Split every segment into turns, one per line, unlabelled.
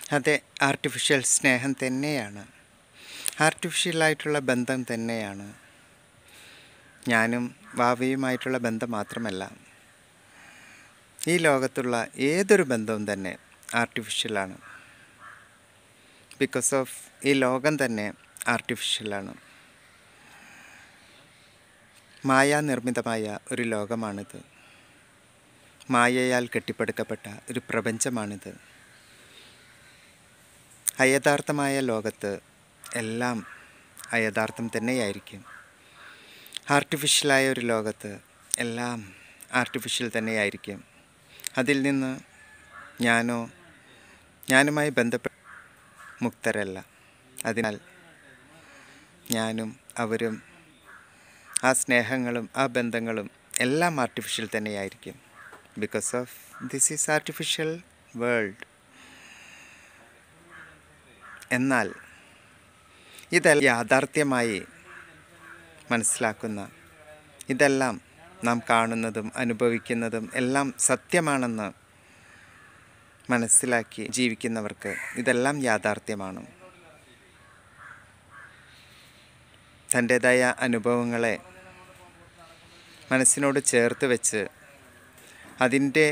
അതെ ആർട്ടിഫിഷ്യൽ സ്നേഹം തന്നെയാണ് ആർട്ടിഫിഷ്യലായിട്ടുള്ള ബന്ധം തന്നെയാണ് ഞാനും വാവയുമായിട്ടുള്ള ബന്ധം മാത്രമല്ല ഈ ലോകത്തുള്ള ഏതൊരു ബന്ധവും തന്നെ ആർട്ടിഫിഷ്യലാണ് ബിക്കോസ് ഓഫ് ഈ ലോകം തന്നെ ആർട്ടിഫിഷ്യലാണ് മായാനിർമ്മിതമായ ഒരു ലോകമാണിത് മായയാൽ കെട്ടിപ്പടുക്കപ്പെട്ട ഒരു പ്രപഞ്ചമാണിത് അയഥാർത്ഥമായ ലോകത്ത് എല്ലാം അയഥാർത്ഥം തന്നെയായിരിക്കും ആർട്ടിഫിഷ്യലായ ഒരു ലോകത്ത് എല്ലാം ആർട്ടിഫിഷ്യൽ തന്നെയായിരിക്കും അതിൽ നിന്ന് ഞാനോ ഞാനുമായി ബന്ധപ്പെട്ട മുക്തരല്ല അതിനാൽ ഞാനും അവരും ആ സ്നേഹങ്ങളും ആ ബന്ധങ്ങളും എല്ലാം ആർട്ടിഫിഷ്യൽ തന്നെയായിരിക്കും because of this is artificial world എന്നാൽ ഇതെല്ലാം യാഥാർത്ഥ്യമായി മനസ്സിലാക്കുന്ന ഇതെല്ലാം നാം കാണുന്നതും അനുഭവിക്കുന്നതും എല്ലാം സത്യമാണെന്ന് മനസ്സിലാക്കി ജീവിക്കുന്നവർക്ക് ഇതെല്ലാം യാഥാർത്ഥ്യമാണ് തൻ്റേതായ അനുഭവങ്ങളെ മനസ്സിനോട് ചേർത്ത് വെച്ച് അതിൻ്റെ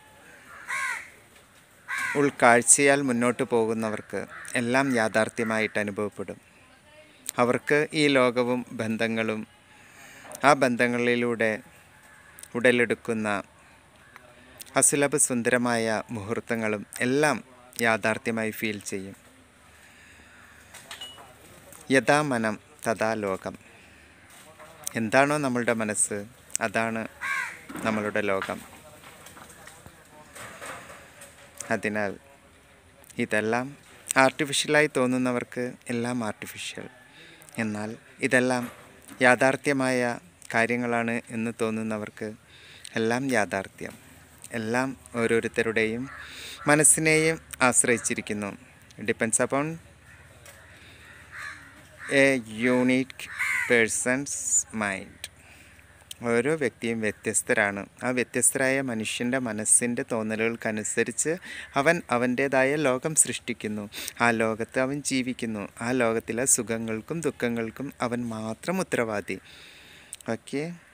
ഉൾക്കാഴ്ചയാൽ മുന്നോട്ട് പോകുന്നവർക്ക് എല്ലാം യാഥാർത്ഥ്യമായിട്ട് അനുഭവപ്പെടും അവർക്ക് ഈ ലോകവും ബന്ധങ്ങളും ആ ബന്ധങ്ങളിലൂടെ ഉടലെടുക്കുന്ന അസുലഭ സുന്ദരമായ മുഹൂർത്തങ്ങളും എല്ലാം യാഥാർത്ഥ്യമായി ഫീൽ ചെയ്യും യഥാ മനം തഥാ ലോകം എന്താണോ നമ്മളുടെ മനസ്സ് അതാണ് നമ്മളുടെ ലോകം അതിനാൽ ഇതെല്ലാം ആർട്ടിഫിഷ്യലായി തോന്നുന്നവർക്ക് എല്ലാം ആർട്ടിഫിഷ്യൽ എന്നാൽ ഇതെല്ലാം യാഥാർത്ഥ്യമായ കാര്യങ്ങളാണ് എന്ന് തോന്നുന്നവർക്ക് എല്ലാം യാഥാർത്ഥ്യം എല്ലാം ഓരോരുത്തരുടെയും മനസ്സിനെയും ആശ്രയിച്ചിരിക്കുന്നു depends upon a unique person's mind ഓരോ വ്യക്തിയും വ്യത്യസ്തരാണ് ആ വ്യത്യസ്തരായ മനുഷ്യൻ്റെ മനസ്സിൻ്റെ തോന്നലുകൾക്കനുസരിച്ച് അവൻ അവൻ്റേതായ ലോകം സൃഷ്ടിക്കുന്നു ആ ലോകത്ത് അവൻ ജീവിക്കുന്നു ആ ലോകത്തിലെ സുഖങ്ങൾക്കും ദുഃഖങ്ങൾക്കും അവൻ മാത്രം ഉത്തരവാദി ഓക്കെ